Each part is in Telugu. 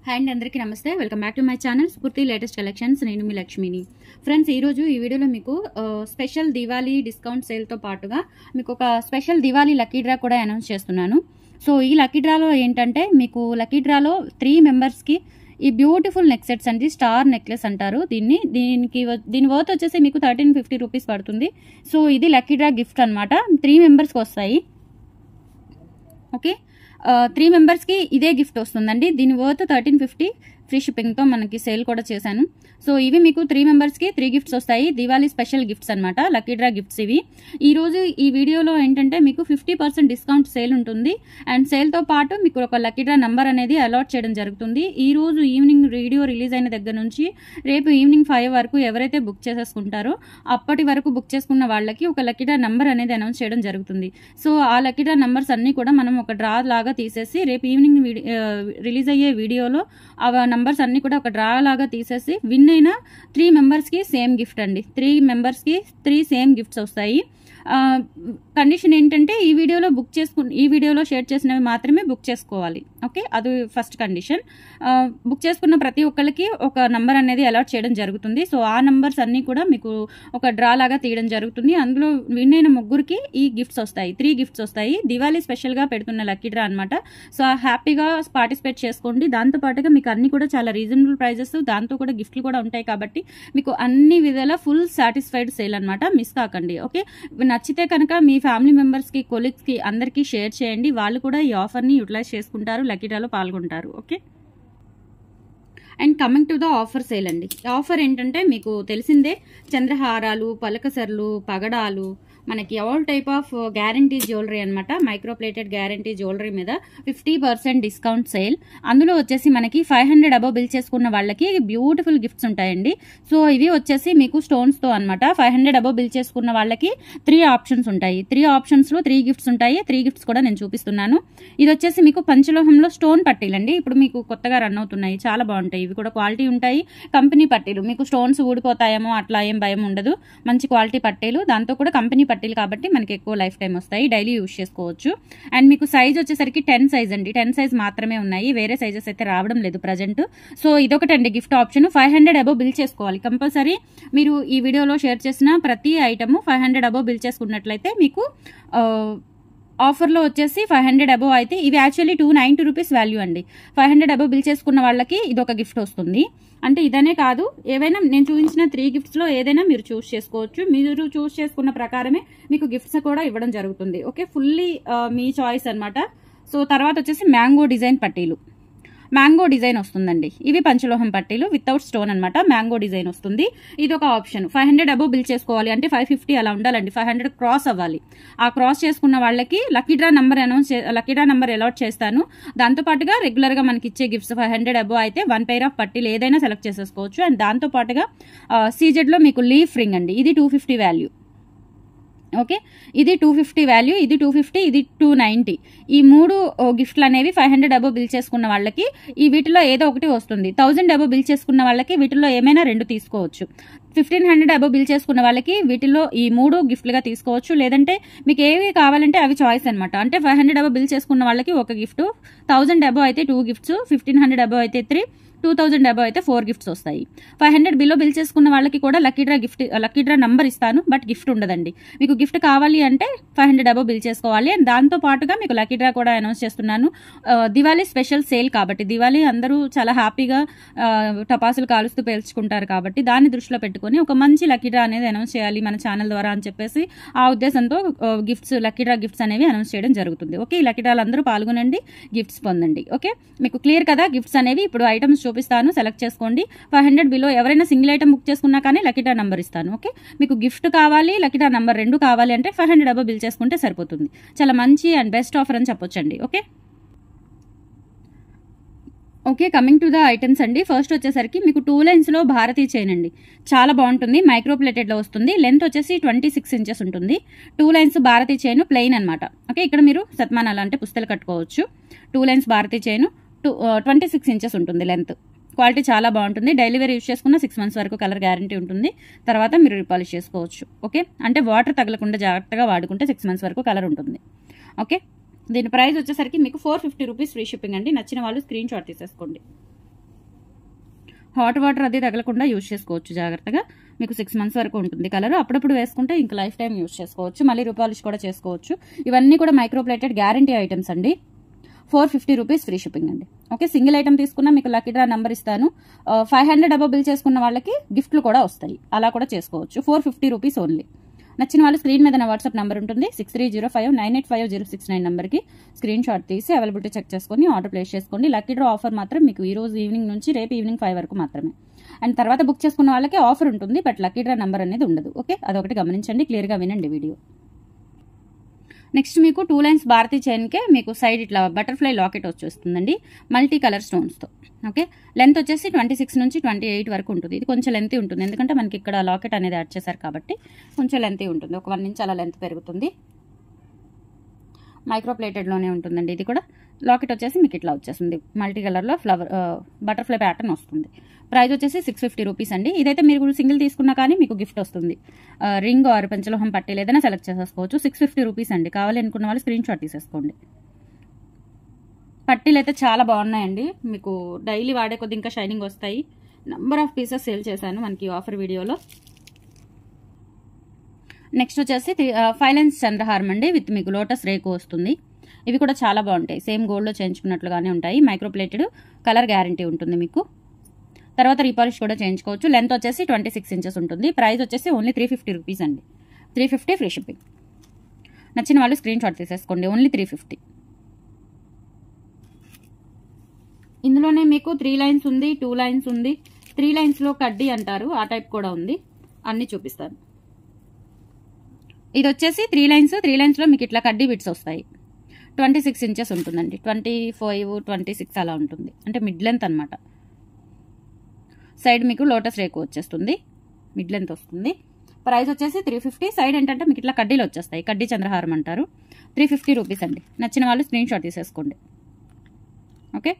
హాయ్ అండి అందరికీ నమస్తే welcome back to my channel Spoorthi latest collections నేను మీ లక్ష్మిని ఫ్రెండ్స్ ఈరోజు ఈ వీడియోలో మీకు ఆ, స్పెషల్ దివాళీ డిస్కౌంట్ సేల్తో పాటుగా మీకు ఒక స్పెషల్ దివాళీ లక్కీ డ్రా కూడా అనౌన్స్ చేస్తున్నాను సో ఈ లక్కీ డ్రాలో ఏంటంటే మీకు లక్కీ డ్రాలో త్రీ మెంబర్స్కి ఈ బ్యూటిఫుల్ నెక్ సెట్స్ అండి స్టార్ నెక్లెస్ అంటారు దీన్ని దీనికి వ- దీని వర్త్ వచ్చేసి మీకు థర్టీన్ ఫిఫ్టీ రూపీస్ పడుతుంది సో ఇది లక్కీ డ్రా గిఫ్ట్ అనమాట త్రీ మెంబర్స్కి వస్తాయి ఓకే త్రీ మెంబర్స్కి ఇదే గిఫ్ట్ వస్తుందండి దీని వర్త్ థర్టీన్ ఫిఫ్టీ ఫ్రీ షిప్పింగ్తో మనకి సేల్ కూడా చేశాను సో ఇవి మీకు త్రీ మెంబర్స్కి త్రీ గిఫ్ట్స్ వస్తాయి దివాళీ స్పెషల్ గిఫ్ట్స్ అనమాట లక్కీ డ్రా గిఫ్ట్స్ ఇవి ఈ రోజు ఈ వీడియోలో ఏంటంటే మీకు ఫిఫ్టీ పర్సెంట్ డిస్కౌంట్ సేల్ ఉంటుంది అండ్ సేల్తో పాటు మీకు ఒక లక్కీ డ్రా నంబర్ అనేది అలాట్ చేయడం జరుగుతుంది ఈ రోజు ఈవినింగ్ వీడియో రిలీజ్ అయిన దగ్గర నుంచి రేపు ఈవినింగ్ ఫైవ్ వరకు ఎవరైతే బుక్ చేసేసుకుంటారో అప్పటి వరకు బుక్ చేసుకున్న వాళ్ళకి ఒక లక్కీ డ్రా నంబర్ అనేది అనౌన్స్ చేయడం జరుగుతుంది సో ఆ లక్కీ డ్రా నంబర్స్ అన్ని కూడా మనం ఒక డ్రా లాగా తీసేసి రేపు ఈవినింగ్ వీడి- ఆ, రిలీజ్ అయ్యే వీడియోలో ఆ నంబర్స్ అన్ని కూడా ఒక డ్రా లాగా తీసేసి విన్ అయిన త్రీ మెంబర్స్కి సేమ్ గిఫ్ట్ అండి త్రీ మెంబర్స్కి త్రీ సేమ్ గిఫ్ట్స్ వస్తాయి కండిషన్ ఏంటంటే ఈ వీడియోలో బుక్ చేసుకు ఈ వీడియోలో షేర్ చేసినవి మాత్రమే బుక్ చేసుకోవాలి ఓకే అది ఫస్ట్ కండిషన్ బుక్ చేసుకున్న ప్రతి ఒక్కరికి ఒక నంబర్ అనేది అలాట్ చేయడం జరుగుతుంది సో ఆ నంబర్స్ అన్నీ కూడా మీకు ఒక డ్రా లాగా తీయడం జరుగుతుంది అందులో విన్ అయిన ముగ్గురికి ఈ గిఫ్ట్స్ వస్తాయి త్రీ గిఫ్ట్స్ వస్తాయి దివాళీ స్పెషల్గా పెడుతున్న లక్కీ డ్రా అనమాట సో హ్యాపీగా పార్టిసిపేట్ చేసుకోండి దాంతో పాటుగా మీకు అన్ని కూడా చాలా రీజనబుల్ ప్రైజెస్ దాంతో కూడా గిఫ్ట్లు కూడా ఉంటాయి కాబట్టి మీకు అన్ని విధాల ఫుల్ సాటిస్ఫైడ్ సేల్ అనమాట మిస్ కాకండి ఓకే నచ్చితే కనుక మీ ఫ్యామిలీ మెంబర్స్కి కొలీగ్స్కి అందరికీ షేర్ చేయండి వాళ్ళు కూడా ఈ ఆఫర్ని యూటిలైజ్ చేసుకుంటారు లక్కీ డ్రాలో పాల్గొంటారు okay and coming to the offer sale అండి ఆఫర్ ఏంటంటే మీకు తెలిసిందే చంద్రహారాలు పలకసర్లు పగడాలు మనకి all type of guarantee jewellery అనమాట మైక్రో ప్లేటెడ్ గ్యారంటీ జ్యువెలరీ మీద ఫిఫ్టీ పర్సెంట్ డిస్కౌంట్ సేల్ అందులో వచ్చేసి మనకి ఫైవ్ హండ్రెడ్ అబవ్ బిల్ చేసుకున్న వాళ్ళకి బ్యూటిఫుల్ గిఫ్ట్స్ ఉంటాయండి సో ఇవి వచ్చేసి మీకు స్టోన్స్తో అనమాట ఫైవ్ హండ్రెడ్ అబవ్ బిల్ చేసుకున్న వాళ్ళకి త్రీ ఆప్షన్స్ ఉంటాయి త్రీ ఆప్షన్స్లో త్రీ గిఫ్ట్స్ ఉంటాయి త్రీ గిఫ్ట్స్ కూడా నేను చూపిస్తున్నాను ఇది వచ్చేసి మీకు పంచలోహంలో స్టోన్ పట్టీలండి ఇప్పుడు మీకు కొత్తగా రన్ అవుతున్నాయి చాలా బాగుంటాయి ఇవి కూడా క్వాలిటీ ఉంటాయి కంపెనీ పట్టీలు మీకు స్టోన్స్ ఊడిపోతాయేమో అట్లా ఏం భయం ఉండదు మంచి క్వాలిటీ పట్టీలు దాంతో కూడా కంపెనీ పట్టీలు కాబట్టి మనకి ఎక్కువ లైఫ్ టైం వస్తాయి డైలీ యూస్ చేసుకోవచ్చు అండ్ మీకు సైజ్ వచ్చేసరికి టెన్ సైజ్ అండి టెన్ సైజ్ మాత్రమే ఉన్నాయి వేరే సైజెస్ అయితే రావడం లేదు ప్రజెంట్ సో ఇదొకటండి gift option five hundred above bill చేసుకోవాలి కంపల్సరీ మీరు ఈ వీడియోలో షేర్ చేసిన ప్రతి item five hundred above bill చేసుకున్నట్లయితే మీకు ఆ, ఆఫర్లో వచ్చేసి ఫైవ్ హండ్రెడ్ అబవ్ అయితే ఇవి actually two ninety rupees value అండి ఫైవ్ హండ్రెడ్ అబవ్ బిల్ చేసుకున్న వాళ్ళకి ఇది ఒక గిఫ్ట్ వస్తుంది అంటే ఇదనే కాదు ఏవైనా నేను చూపించిన త్రీ గిఫ్ట్స్లో ఏదైనా మీరు చూస్ చేసుకోవచ్చు మీరు చూస్ చేసుకున్న ప్రకారమే మీకు గిఫ్ట్స్ కూడా ఇవ్వడం జరుగుతుంది ఓకే ఫుల్లీ మీ చాయిస్ అన్నమాట సో తర్వాత వచ్చేసి మ్యాంగో డిజైన్ పట్టీలు మ్యాంగో డిజైన్ వస్తుందండి ఇవి పంచలోహం పట్టీలు వితౌట్ స్టోన్ అనమాట మ్యాంగో డిజైన్ వస్తుంది ఇది ఒక option five hundred above bill చేసుకోవాలి అంటే ఫైవ్ ఫిఫ్టీ అలా ఉండాలండి ఫైవ్ హండ్రెడ్ క్రాస్ అవ్వాలి ఆ క్రాస్ చేసుకున్న వాళ్ళకి lucky draw number announce lucky draw number allot చేస్తాను దాంతో పాటుగా రెగ్యులర్ గా మనకి ఇచ్చే గిఫ్ట్స్ ఫైవ్ హండ్రెడ్ అబవ్ అయితే వన్ పెయిర్ ఆఫ్ పట్టీలు ఏదైనా సెలెక్ట్ చేసేసుకోవచ్చు అండ్ దాంతో పాటుగా సీజెడ్ లో మీకు లీఫ్ రింగ్ అండి ఇది టూ ఫిఫ్టీ వాల్యూ ఓకే ఇది టూ ఫిఫ్టీ వాల్యూ ఇది టూ ఫిఫ్టీ ఇది టూ నైంటీ ఈ మూడు ఓ, గిఫ్ట్లు అనేవి ఫైవ్ హండ్రెడ్ అబో బిల్ చేసుకున్న వాళ్ళకి ఈ వీటిలో ఏదో ఒకటి వస్తుంది థౌజండ్ అబో బిల్ చేసుకున్న వాళ్ళకి వీటిలో ఏమైనా రెండు తీసుకోవచ్చు ఫిఫ్టీన్ హండ్రెడ్ అబో బిల్ చేసుకున్న వాళ్ళకి వీటిలో ఈ మూడు గిఫ్ట్లుగా తీసుకోవచ్చు లేదంటే మీకు ఏవి కావాలంటే అవి చాయిస్ అనమాట అంటే ఫైవ్ హండ్రెడ్ అబో బిల్ చేసుకున్న వాళ్ళకి ఒక గిఫ్ట్ థౌజండ్ అబో అయితే two gifts fifteen hundred above అయితే త్రీ టూ థౌజండ్ అబో అయితే ఫోర్ గిఫ్ట్స్ వస్తాయి ఫైవ్ హండ్రెడ్ బిలో బిల్ చేసుకున్న వాళ్ళకి కూడా lucky draw gift lucky draw number ఇస్తాను బట్ గిఫ్ట్ ఉండదండి మీకు గిఫ్ట్ కావాలి అంటే ఫైవ్ హండ్రెడ్ అబో బిల్ చేసుకోవాలి అండ్ దాంతో పాటుగా మీకు లక్కీ డ్రా కూడా అనౌన్స్ చేస్తున్నాను ఆ, దివాళీ స్పెషల్ సేల్ కాబట్టి దివాళీ అందరూ చాలా హ్యాపీగా ఆ, టపాసులు కాలుస్తూ పేల్చుకుంటారు కాబట్టి దాన్ని దృష్టిలో పెట్టుకొని ఒక మంచి లక్కీ డ్రా అనేది అనౌన్స్ చేయాలి మన ఛానల్ ద్వారా అని చెప్పేసి ఆ ఉద్దేశంతో గిఫ్ట్స్ లక్కీ డ్రా గిఫ్ట్స్ అనేవి అనౌన్స్ చేయడం జరుగుతుంది ఓకే ఈ లక్కీ డ్రాలు అందరూ పాల్గొనండి గిఫ్ట్స్ పొందండి ఓకే మీకు క్లియర్ కదా గిఫ్ట్స్ అనేవి ఇప్పుడు ఐటమ్స్ చూపిస్తాను సెలెక్ట్ చేసుకోండి ఫైవ్ హండ్రెడ్ బిలో ఎవరైనా సింగిల్ ఐటమ్ బుక్ చేసుకున్నా కానీ లక్కీ డ్రా నంబర్ ఇస్తాను ఓకే మీకు గిఫ్ట్ కావాలి లక్కీ డ్రా నంబర్ రెండు కావాలి అంటే ఫైవ్ హండ్రెడ్ అబో బిల్ చేసుకుంటే సరిపోతుంది చాలా మంచి అండ్ బెస్ట్ ఆఫర్ అని చెప్పొచ్చండి okay okay coming to the items అండి ఫస్ట్ వచ్చేసరికి మీకు టూ లైన్స్లో భారతీ చైన్ అండి చాలా బాగుంటుంది మైక్రో ప్లేటెడ్లో వస్తుంది లెంత్ వచ్చేసి ట్వంటీ సిక్స్ ఇంచెస్ ఉంటుంది two lines Bharati chain plain అనమాట ఓకే ఇక్కడ మీరు సత్మానాలు అంటే పుస్తలు కట్టుకోవచ్చు two lines Bharati chain two twenty six inches ఉంటుంది లెంత్ క్వాలిటీ చాలా బాగుంటుంది డైలీ వేర్ యూస్ చేసుకున్న సిక్స్ మంత్స్ వరకు కలర్ గ్యారంటీ ఉంటుంది తర్వాత మీరు రిపాలిష్ చేసుకోవచ్చు ఓకే అంటే వాటర్ తగలకుండా జాగ్రత్తగా వాడుకుంటే సిక్స్ మంత్స్ వరకు కలర్ ఉంటుంది ఓకే దీని ప్రైస్ వచ్చేసరికి మీకు four fifty rupees free shipping అండి నచ్చిన వాళ్ళు స్క్రీన్ షాట్ తీసేసుకోండి హాట్ వాటర్ అది తగలకుండా యూజ్ చేసుకోవచ్చు జాగ్రత్తగా మీకు సిక్స్ మంత్స్ వరకు ఉంటుంది కలర్ అప్పుడప్పుడు వేసుకుంటే ఇంకా లైఫ్ టైం యూజ్ చేసుకోవచ్చు మళ్ళీ రూపాలిష్ కూడా చేసుకోవచ్చు ఇవన్నీ కూడా మైక్రోప్లేటెడ్ గ్యారంటీ ఐటమ్స్ అండి four fifty rupees free shipping అండి ఓకే సింగిల్ ఐటమ్ తీసుకున్నా మీకు లక్కీ డ్రా నెంబర్ ఇస్తాను ఫైవ్ హండ్రెడ్ అబౌ బిల్ చేసుకున్న వాళ్ళకి గిఫ్ట్లు కూడా వస్తాయి అలా కూడా చేసుకోవచ్చు ఫోర్ ఫిఫ్టీ రూపీస్ ఓన్లీ నచ్చిన వాళ్ళు స్క్రీన్ మీద నా వాట్సాప్ నెంబర్ ఉంటుంది six three zero five nine eight five zero six nine నెంబర్కి స్క్రీన్ షాట్ తీసి అవైలబిలిటీ చెక్ చేసుకొని ఆర్డర్ ప్లేస్ చేసుకోండి లక్కీ డ్రా ఆఫర్ మాత్రం మీకు ఈ రోజు ఈవినింగ్ నుంచి రేపు ఈవినింగ్ ఫైవ్ వరకు మాత్రమే అండ్ తర్వాత బుక్ చేసుకున్న వాళ్ళకి ఆఫర్ ఉంటుంది బట్ లక్కీ డ్రా నెంబర్ అనేది ఉండదు ఓకే అదొకటి గమనించండి క్లియర్గా వినండి వీడియో నెక్స్ట్ మీకు టూ లైన్స్ భారతీ చైన్కే మీకు సైడ్ ఇట్లా బటర్ఫ్లై లాకెట్ వచ్చేస్తుందండి మల్టీ కలర్ స్టోన్స్తో ఓకే లెంత్ వచ్చేసి ట్వంటీ సిక్స్ నుంచి ట్వంటీ ఎయిట్ వరకు ఉంటుంది ఇది కొంచెం లెంత్ ఉంటుంది ఎందుకంటే మనకి ఇక్కడ లాకెట్ అనేది యాడ్ చేశారు కాబట్టి కొంచెం లెంత్ ఉంటుంది ఒక వన్ ఇంచ్ అలా లెంత్ పెరుగుతుంది మైక్రో ప్లేటెడ్లోనే ఉంటుందండి ఇది కూడా లాకెట్ వచ్చేసి మీకు ఇట్లా వచ్చేస్తుంది మల్టీ కలర్లో ఫ్లవర్ బటర్ఫ్లై ప్యాటర్న్ వస్తుంది ప్రైస్ వచ్చేసి సిక్స్ ఫిఫ్టీ రూపీస్ అండి ఇదైతే మీరు సింగిల్ తీసుకున్నా కానీ మీకు గిఫ్ట్ వస్తుంది రింగ్ ఆర్ పంచలోహం పట్టేలు ఏదైనా సెలెక్ట్ చేసేసుకోవచ్చు సిక్స్ ఫిఫ్టీ రూపీస్ అండి కావాలి అనుకున్న వాళ్ళు స్క్రీన్ షాట్ తీసేసుకోండి పట్టీలు అయితే చాలా బాగున్నాయండి మీకు డైలీ వాడే కొద్ది ఇంకా షైనింగ్ వస్తాయి నెంబర్ ఆఫ్ పీసెస్ సేల్ చేశాను మనకి ఆఫర్ వీడియోలో నెక్స్ట్ వచ్చేసి ఫైవ్ లైన్స్ చంద్రహారం అండి విత్ మీకు లోటస్ రేకు వస్తుంది ఇవి కూడా చాలా బాగుంటాయి సేమ్ గోల్డ్లో చేయించుకున్నట్లుగానే ఉంటాయి మైక్రోప్లేటెడ్ కలర్ గ్యారంటీ ఉంటుంది మీకు తర్వాత రీపాలిష్ కూడా చేయించుకోవచ్చు లెంత్ వచ్చేసి ట్వంటీ సిక్స్ ఇంచెస్ ఉంటుంది ప్రైస్ వచ్చేసి ఓన్లీ త్రీ ఫిఫ్టీ రూపీస్ అండి త్రీ ఫిఫ్టీ ఫ్రీ షిప్పింగ్ నచ్చిన వాళ్ళు స్క్రీన్ షాట్ తీసేసుకోండి ఓన్లీ త్రీ ఫిఫ్టీ ఇందులోనే మీకు త్రీ లైన్స్ ఉంది టూ లైన్స్ ఉంది త్రీ లైన్స్లో కడ్డీ అంటారు ఆ టైప్ కూడా ఉంది అన్నీ చూపిస్తాను ఇది వచ్చేసి త్రీ లైన్స్ త్రీ లైన్స్లో మీకు ఇట్లా కడ్డీ బిట్స్ వస్తాయి ట్వంటీ సిక్స్ ఇంచెస్ ఉంటుందండి ట్వంటీ ఫైవ్ ట్వంటీ సిక్స్ అలా ఉంటుంది అంటే మిడ్ లెంత్ అనమాట సైడ్ మీకు లోటస్ రేకు వచ్చేస్తుంది మిడ్ లెంత్ వస్తుంది ప్రైస్ వచ్చేసి త్రీ ఫిఫ్టీ సైడ్ ఏంటంటే మీకు ఇట్లా కడ్డీలు వచ్చేస్తాయి కడ్డీ చంద్రహారం అంటారు త్రీ ఫిఫ్టీ రూపీస్ అండి నచ్చిన వాళ్ళు స్క్రీన్ షాట్ తీసేసుకోండి ఓకే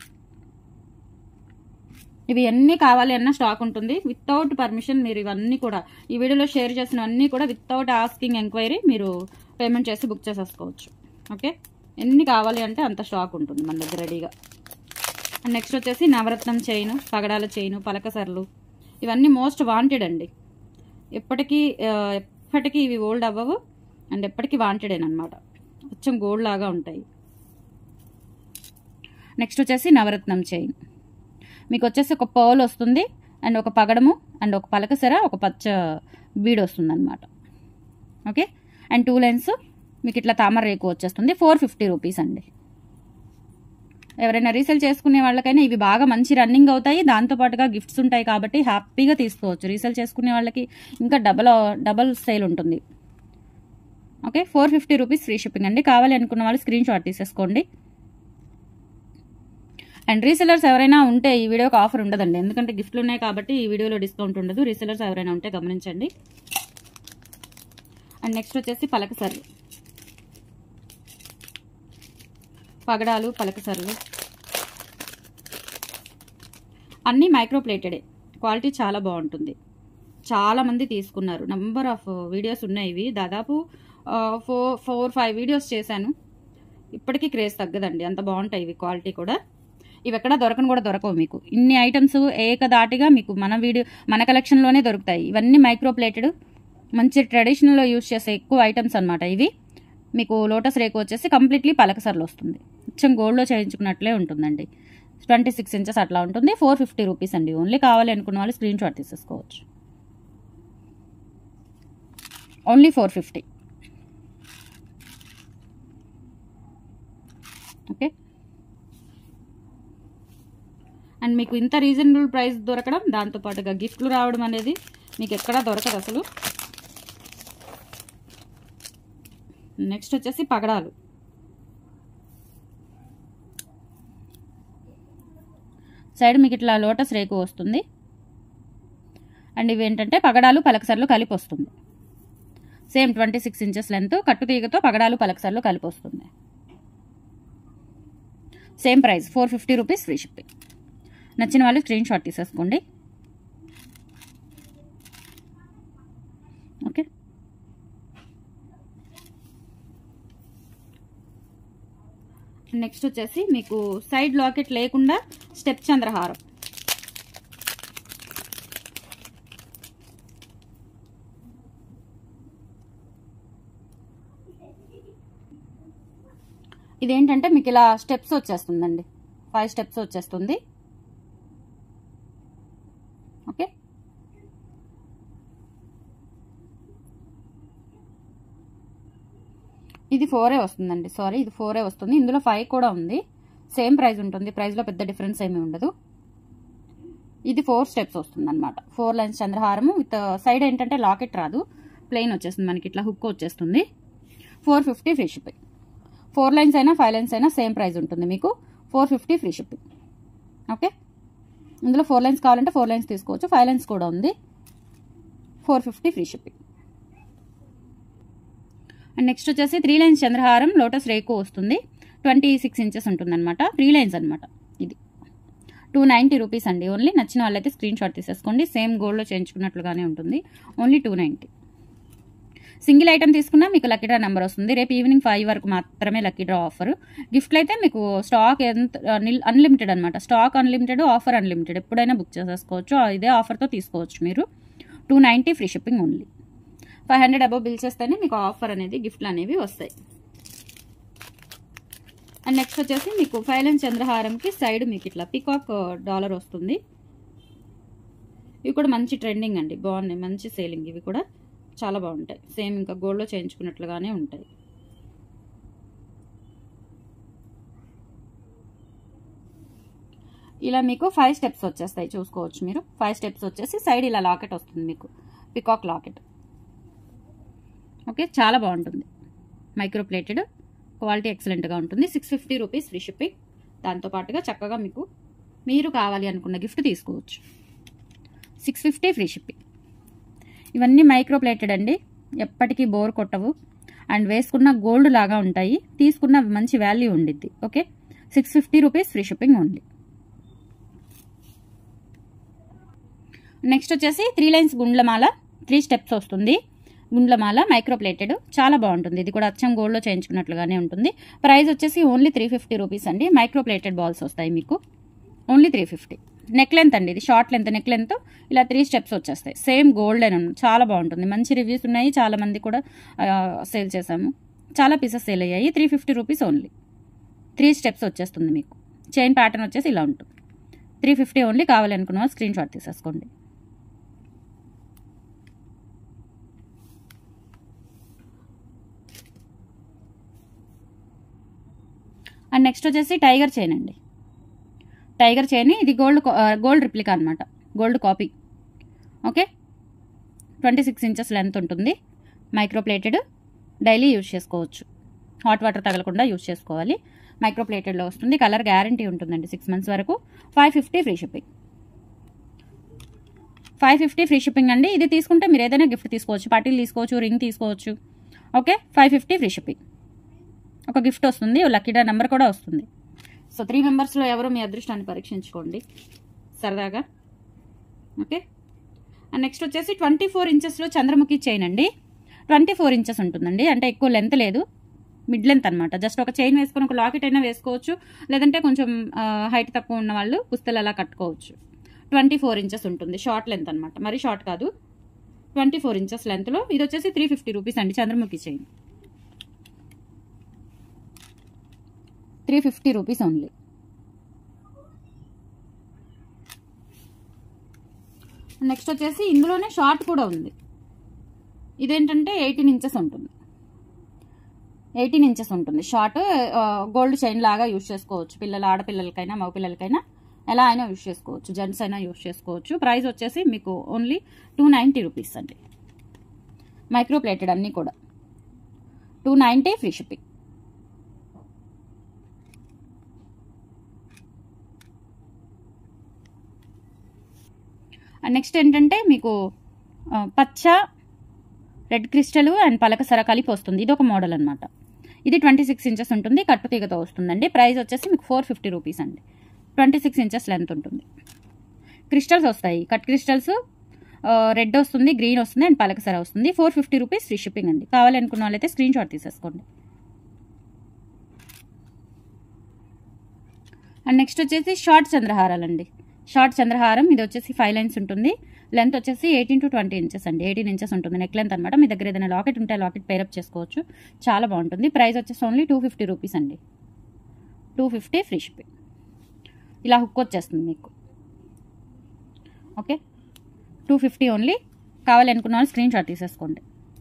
ఇవి ఎన్ని కావాలి అన్న స్టాక్ ఉంటుంది వితౌట్ పర్మిషన్ మీరు ఇవన్నీ కూడా ఈ వీడియోలో షేర్ చేసినవన్నీ కూడా వితౌట్ ఆస్కింగ్ ఎంక్వైరీ మీరు పేమెంట్ చేసి బుక్ చేసేసుకోవచ్చు ఓకే ఎన్ని కావాలి అంటే అంత స్టాక్ ఉంటుంది మన దగ్గర రెడీగా అండ్ నెక్స్ట్ వచ్చేసి నవరత్నం చైను పగడాల చైను పలకసర్లు ఇవన్నీ మోస్ట్ వాంటెడ్ అండి ఎప్పటికీ ఆ, ఎప్పటికీ ఇవి ఓల్డ్ అవ్వవు అండ్ ఎప్పటికీ వాంటెడ్ అనమాట కొంచెం గోల్డ్ లాగా ఉంటాయి నెక్స్ట్ వచ్చేసి నవరత్నం చైన్ మీకు వచ్చేసి ఒక పర్ల్ వస్తుంది అండ్ ఒక పగడము అండ్ ఒక పలకసెర ఒక పచ్చ బీడ్ వస్తుంది అనమాట ఓకే అండ్ టూ లైన్స్ మీకు ఇట్లా తామర రేకు వచ్చేస్తుంది ఫోర్ ఫిఫ్టీ రూపీస్ అండి ఎవరైనా రీసేల్ చేసుకునే వాళ్ళకైనా ఇవి బాగా మంచి రన్నింగ్ అవుతాయి దాంతోపాటుగా గిఫ్ట్స్ ఉంటాయి కాబట్టి హ్యాపీగా తీసుకోవచ్చు రీసేల్ చేసుకునే వాళ్ళకి ఇంకా డబల్ డబల్ సేల్ ఉంటుంది okay four fifty rupees free shipping అండి కావాలి అనుకున్న వాళ్ళు స్క్రీన్ షాట్ తీసేసుకోండి అండ్ రీసెలర్స్ ఎవరైనా ఉంటే ఈ వీడియోకి ఆఫర్ ఉండదండి ఎందుకంటే గిఫ్ట్లు ఉన్నాయి కాబట్టి ఈ వీడియోలో డిస్కౌంట్ ఉండదు రీసెలర్స్ ఎవరైనా ఉంటే గమనించండి అండ్ నెక్స్ట్ వచ్చేసి పలకసర్లు పగడాలు పలకసర్లు అన్నీ మైక్రోప్లేటెడే క్వాలిటీ చాలా బాగుంటుంది చాలా మంది తీసుకున్నారు నంబర్ ఆఫ్ వీడియోస్ ఉన్నాయి ఇవి దాదాపు ఫోర్ ఫోర్ ఫైవ్ వీడియోస్ చేశాను ఇప్పటికీ క్రేజ్ తగ్గదండి అంత బాగుంటాయి ఇవి క్వాలిటీ కూడా ఇవి ఎక్కడ దొరకను కూడా దొరకవు మీకు ఇన్ని ఐటమ్స్ ఏకదాటిగా మీకు మన వీడియో మన కలెక్షన్లోనే దొరుకుతాయి ఇవన్నీ మైక్రోప్లేటెడ్ మంచి ట్రెడిషనల్లో యూస్ చేసే ఎక్కువ ఐటమ్స్ అనమాట ఇవి మీకు లోటస్ రేకు వచ్చేసి కంప్లీట్లీ పలకసర్లు వస్తుంది కొంచెం గోల్డ్లో చేయించుకున్నట్లే ఉంటుందండి ట్వంటీ సిక్స్ ఇంచెస్ అట్లా ఉంటుంది ఫోర్ ఫిఫ్టీ రూపీస్ అండి ఓన్లీ కావాలి అనుకున్న వాళ్ళు స్క్రీన్ షాట్ తీసేసుకోవచ్చు only four fifty okay and మీకు ఇంత రీజనబుల్ ప్రైస్ దొరకడం దాంతోపాటుగా గిఫ్ట్లు రావడం అనేది మీకు ఎక్కడా దొరకదు అసలు నెక్స్ట్ వచ్చేసి పగడాలు సైడ్ మీకు ఇట్లా లోటస్ రేకు వస్తుంది అండ్ ఇవి ఏంటంటే పగడాలు పలకసర్లు కలిపి వస్తుంది same twenty six inches length కట్టుతీగతో పగడాలు పలకసర్లు కలిపి వస్తుంది same price four fifty rupees free shipping నచ్చిన వాళ్ళు స్క్రీన్ షాట్ తీసేసుకోండి ఓకే నెక్స్ట్ వచ్చేసి మీకు సైడ్ లాకెట్ లేకుండా స్టెప్ చంద్రహారం ఇదేంటంటే మీకు ఇలా స్టెప్స్ వచ్చేస్తుందండి ఫైవ్ స్టెప్స్ వచ్చేస్తుంది ఓకే ఇది ఫోరే వస్తుందండి సారీ ఇది ఫోరే వస్తుంది ఇందులో ఫైవ్ కూడా ఉంది సేమ్ ప్రైస్ ఉంటుంది ప్రైస్లో పెద్ద డిఫరెన్స్ ఏమీ ఉండదు ఇది ఫోర్ స్టెప్స్ వస్తుంది అనమాట ఫోర్ లైన్స్ చంద్రహారము విత్ సైడ్ ఏంటంటే లాకెట్ రాదు ప్లెయిన్ వచ్చేస్తుంది మనకి ఇట్లా హుక్ వచ్చేస్తుంది four fifty free shipping four lines అయినా ఫైవ్ లైన్స్ అయినా సేమ్ ప్రైస్ ఉంటుంది మీకు four fifty free shipping okay ఇందులో ఫోర్ లైన్స్ కావాలంటే ఫోర్ లైన్స్ తీసుకోవచ్చు ఫైవ్ లైన్స్ కూడా ఉంది four fifty free shipping and next వచ్చేసి త్రీ లైన్స్ చంద్రహారం లోటస్ రేకు వస్తుంది ట్వంటీ సిక్స్ ఇంచెస్ ఉంటుందన్నమాట త్రీ లైన్స్ అనమాట ఇది టూ నైంటీ రూపీస్ అండి ఓన్లీ నచ్చిన వాళ్ళైతే స్క్రీన్ షాట్ తీసేసుకోండి సేమ్ గోల్డ్లో చేయించుకున్నట్లుగానే ఉంటుంది only two ninety single item తీసుకున్నా మీకు లక్కీ డ్రా నెంబర్ వస్తుంది రేపు ఈవినింగ్ ఫైవ్ వరకు మాత్రమే లక్కీ డ్రా ఆఫర్ గిఫ్ట్లు అయితే మీకు స్టాక్ ఎంత అన్లిమిటెడ్ అనమాట స్టాక్ అన్లిమిటెడ్ ఆఫర్ అన్లిమిటెడ్ ఎప్పుడైనా బుక్ చేసేసుకోవచ్చు ఇదే ఆఫర్తో తీసుకోవచ్చు మీరు two ninety free shipping only five hundred above bill చేస్తేనే మీకు ఆఫర్ అనేది గిఫ్ట్లు అనేవి వస్తాయి అండ్ నెక్స్ట్ వచ్చేసి మీకు ఫైలెన్స్ చంద్రహారంకి సైడ్ మీకు ఇట్లా పికాక్ డాలర్ వస్తుంది ఇవి కూడా మంచి ట్రెండింగ్ అండి బాగున్నాయి మంచి సేలింగ్ ఇవి కూడా చాలా బాగుంటాయి సేమ్ ఇంకా గోల్డ్లో చేయించుకున్నట్లుగానే ఉంటాయి ఇలా మీకు ఫైవ్ స్టెప్స్ వచ్చేస్తాయి చూసుకోవచ్చు మీరు ఫైవ్ స్టెప్స్ వచ్చేసి సైడ్ ఇలా లాకెట్ వస్తుంది మీకు పికాక్ లాకెట్ ఓకే చాలా బాగుంటుంది మైక్రో ప్లేటెడ్ క్వాలిటీ ఎక్సలెంట్గా ఉంటుంది six fifty rupees free shipping దాంతోపాటుగా చక్కగా మీకు మీరు కావాలి అనుకున్న గిఫ్ట్ తీసుకోవచ్చు సిక్స్ ఫిఫ్టీ ఫ్రీ షిప్పింగ్ ఇవన్నీ మైక్రో ప్లేటెడ్ అండి ఎప్పటికీ బోర్ కొట్టవు అండ్ వేసుకున్న గోల్డ్ లాగా ఉంటాయి తీసుకున్న మంచి వాల్యూ ఉండిద్ది okay six fifty rupees free shipping only next వచ్చేసి త్రీ లైన్స్ గుండ్లమాల త్రీ స్టెప్స్ వస్తుంది గుండ్లమాల మైక్రో ప్లేటెడ్ చాలా బాగుంటుంది ఇది కూడా అచ్చం గోల్డ్లో చేయించుకున్నట్లుగానే ఉంటుంది ప్రైస్ వచ్చేసి ఓన్లీ త్రీ ఫిఫ్టీ రూపీస్ అండి మైక్రో ప్లేటెడ్ బాల్స్ వస్తాయి మీకు only three fifty neck length అండి ఇది షార్ట్ లెంత్ నెక్ లెంత్ ఇలా త్రీ స్టెప్స్ వచ్చేస్తాయి సేమ్ గోల్డ్ అని చాలా బాగుంటుంది మంచి రివ్యూస్ ఉన్నాయి చాలా మంది కూడా సేల్ చేశాము చాలా పీసెస్ సేల్ అయ్యాయి three fifty rupees only three steps వచ్చేస్తుంది మీకు చైన్ ప్యాటర్న్ వచ్చేసి ఇలా ఉంటుంది త్రీ ఫిఫ్టీ ఓన్లీ కావాలి అనుకున్న వాళ్ళు స్క్రీన్ షాట్ తీసేసుకోండి అండ్ నెక్స్ట్ వచ్చేసి టైగర్ చైన్ అండి టైగర్ చైన్ ఇది గోల్డ్ గోల్డ్ రిప్లికా అనమాట gold copy okay twenty six inches length ఉంటుంది మైక్రో ప్లేటెడ్ డైలీ యూజ్ చేసుకోవచ్చు హాట్ వాటర్ తగలకుండా యూజ్ చేసుకోవాలి మైక్రో ప్లేటెడ్లో వస్తుంది కలర్ గ్యారంటీ ఉంటుందండి సిక్స్ మంత్స్ వరకు five fifty free shipping five fifty free shipping అండి ఇది తీసుకుంటే మీరు ఏదైనా గిఫ్ట్ తీసుకోవచ్చు పార్టీలు తీసుకోవచ్చు రింగ్ తీసుకోవచ్చు okay five fifty free shipping ఒక గిఫ్ట్ వస్తుంది లక్కీ డా నెంబర్ కూడా వస్తుంది సో త్రీ మెంబర్స్లో ఎవరు మీ అదృష్టాన్ని పరీక్షించుకోండి సరదాగా ఓకే అండ్ నెక్స్ట్ వచ్చేసి ట్వంటీ ఫోర్ ఇంచెస్లో చంద్రముఖి చైన్ అండి ట్వంటీ ఫోర్ ఇంచెస్ ఉంటుందండి అంటే ఎక్కువ లెంత్ లేదు మిడ్ లెంత్ అనమాట జస్ట్ ఒక చైన్ వేసుకొని ఒక లాకెట్ అయినా వేసుకోవచ్చు లేదంటే కొంచెం హైట్ తక్కువ ఉన్న వాళ్ళు పుస్తలు అలా కట్టుకోవచ్చు ట్వంటీ ఫోర్ ఇంచెస్ ఉంటుంది షార్ట్ లెంత్ అనమాట మరి షార్ట్ కాదు ట్వంటీ ఫోర్ ఇంచెస్ లెంత్లో ఇది వచ్చేసి త్రీ ఫిఫ్టీ రూపీస్ అండి Chandramukhi chain three fifty rupees only next వచ్చేసి ఇందులోనే షార్ట్ కూడా ఉంది ఇదేంటంటే ఎయిటీన్ ఇంచెస్ ఉంటుంది ఎయిటీన్ ఇంచెస్ ఉంటుంది షార్ట్ గోల్డ్ చైన్ లాగా యూజ్ చేసుకోవచ్చు పిల్లలు ఆడపిల్లలకైనా మగపిల్లలకైనా ఎలా అయినా యూజ్ చేసుకోవచ్చు జెంట్స్ అయినా యూజ్ చేసుకోవచ్చు ప్రైస్ వచ్చేసి మీకు ఓన్లీ టూ నైంటీ రూపీస్ అండి మైక్రో ప్లేటెడ్ అన్నీ కూడా two ninety free shipping next ఏంటంటే మీకు పచ్చ రెడ్ క్రిస్టల్ అండ్ పలకసర కలిపి వస్తుంది ఇది ఒక మోడల్ అనమాట ఇది ట్వంటీ సిక్స్ ఇంచెస్ ఉంటుంది కట్టు తీగతో వస్తుందండి ప్రైస్ వచ్చేసి మీకు ఫోర్ ఫిఫ్టీ రూపీస్ అండి ట్వంటీ సిక్స్ ఇంచెస్ లెంత్ ఉంటుంది క్రిస్టల్స్ వస్తాయి కట్ క్రిస్టల్స్ రెడ్ వస్తుంది గ్రీన్ వస్తుంది అండ్ పలకసర వస్తుంది four fifty rupees free shipping అండి కావాలనుకున్న వాళ్ళైతే స్క్రీన్ షాట్ తీసేసుకోండి అండ్ నెక్స్ట్ వచ్చేసి షార్ట్ చంద్రహారాలండి షార్ట్ చంద్రహారం ఇది వచ్చేసి ఫైవ్ లైన్స్ ఉంటుంది లెంత్ వచ్చేసి ఎయిటీన్ టు ట్వంటీ ఇంచెస్ అండి ఎయిటీన్ ఇంచెస్ ఉంటుంది నెక్ లెంత్ అనమాట మీ దగ్గర ఏదైనా లాకెట్ ఉంటే లాకెట్ పేరప్ చేసుకోవచ్చు చాలా బాగుంటుంది ప్రైస్ వచ్చేసి ఓన్లీ టూ ఫిఫ్టీ రూపీస్ అండి టూ ఫిఫ్టీ ఫ్రీ షిప్పింగ్ ఇలా హుక్ వచ్చేస్తుంది మీకు ఓకే టూ ఫిఫ్టీ ఓన్లీ కావాలనుకున్న వాళ్ళు స్క్రీన్ షాట్ తీసేసుకోండి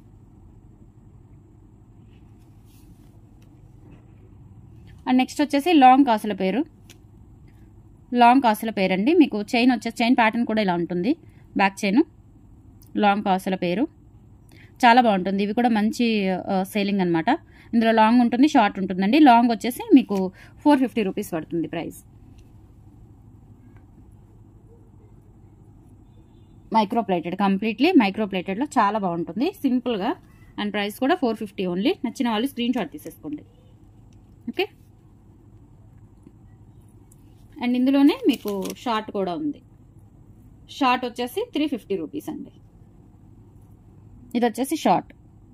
అండ్ నెక్స్ట్ వచ్చేసి లాంగ్ కాసుల పేరు లాంగ్ కాసుల పేరు అండి మీకు చైన్ వచ్చేసి చైన్ ప్యాటర్న్ కూడా ఇలా ఉంటుంది బ్యాక్ చైన్ లాంగ్ కాసుల పేరు చాలా బాగుంటుంది ఇవి కూడా మంచి సేలింగ్ అనమాట ఇందులో లాంగ్ ఉంటుంది షార్ట్ ఉంటుందండి లాంగ్ వచ్చేసి మీకు ఫోర్ ఫిఫ్టీ రూపీస్ పడుతుంది price micro plated completely micro ప్లేటెడ్లో చాలా బాగుంటుంది సింపుల్గా అండ్ ప్రైస్ కూడా ఫోర్ ఫిఫ్టీ ఓన్లీ నచ్చిన వాళ్ళు స్క్రీన్ షాట్ తీసేసుకోండి ఓకే అండ్ ఇందులోనే మీకు షార్ట్ కూడా ఉంది షార్ట్ వచ్చేసి త్రీ ఫిఫ్టీ రూపీస్ అండి ఇది వచ్చేసి షార్ట్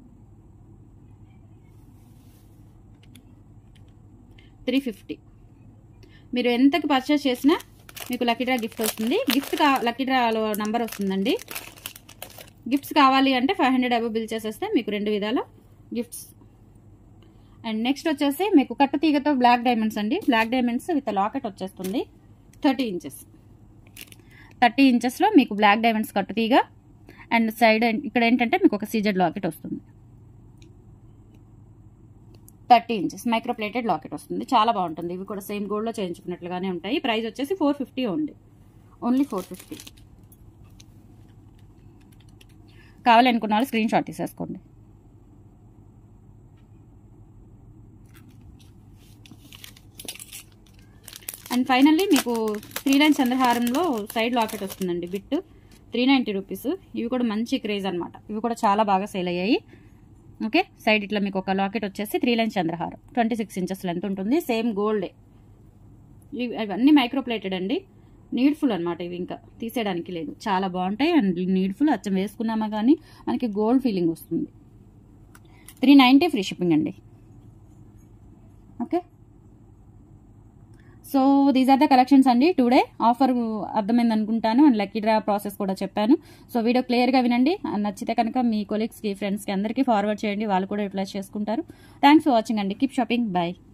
త్రీ ఫిఫ్టీ మీరు ఎంతకి పర్చేస్ చేసినా మీకు లక్కీ డ్రా గిఫ్ట్ వస్తుంది గిఫ్ట్ కా లక్కీ డ్రాలో నంబర్ వస్తుందండి గిఫ్ట్స్ కావాలి అంటే ఫైవ్ హండ్రెడ్ అబో బిల్ చేసేస్తే మీకు రెండు విధాల గిఫ్ట్స్ అండ్ నెక్స్ట్ వచ్చేసి మీకు కట్టు తీగతో బ్లాక్ డైమండ్స్ అండి బ్లాక్ డైమండ్స్ విత్ లాకెట్ వచ్చేస్తుంది థర్టీ ఇంచెస్ థర్టీ ఇంచెస్లో మీకు బ్లాక్ డైమండ్స్ కట్టు తీగ అండ్ సైడ్ ఇక్కడ ఏంటంటే మీకు ఒక సీజెడ్ లాకెట్ వస్తుంది thirty inches micro plated locket వస్తుంది చాలా బాగుంటుంది ఇవి కూడా సేమ్ గోల్డ్లో చేయించుకున్నట్లుగానే ఉంటాయి ప్రైస్ వచ్చేసి four fifty only only four fifty కావాలనుకున్న వాళ్ళు స్క్రీన్ షాట్ తీసేసుకోండి అండ్ ఫైనల్లీ మీకు త్రీ లైన్ చంద్రహారంలో సైడ్ లాకెట్ వస్తుందండి బిట్ త్రీ నైంటీ రూపీస్ ఇవి కూడా మంచి క్రేజ్ అనమాట ఇవి కూడా చాలా బాగా సేల్ అయ్యాయి ఓకే సైడ్ ఇట్లా మీకు ఒక లాకెట్ వచ్చేసి త్రీ లైన్ చంద్రహారం ట్వంటీ సిక్స్ ఇంచెస్ లెంత్ ఉంటుంది సేమ్ గోల్డే ఇవి అవన్నీ మైక్రోప్లేటెడ్ అండి నీడ్ఫుల్ అనమాట ఇవి ఇంకా తీసేయడానికి లేదు చాలా బాగుంటాయి అండ్ నీడ్ఫుల్ అచ్చం వేసుకున్నామా కానీ మనకి గోల్డ్ ఫీలింగ్ వస్తుంది త్రీ నైంటీ ఫ్రీ షిప్పింగ్ అండి okay so these are the collections అండి టుడే ఆఫర్ అర్థమైంది అనుకుంటాను అండ్ లక్కీ డ్రా ప్రాసెస్ కూడా చెప్పాను సో వీడియో క్లియర్గా వినండి నచ్చితే కనుక మీ కొలీగ్స్కి ఫ్రెండ్స్కి అందరికీ ఫార్వర్డ్ చేయండి వాళ్ళు కూడా యూటిలైజ్ చేసుకుంటారు థ్యాంక్స్ ఫర్ వాచింగ్ అండి కీప్ షాపింగ్ బాయ్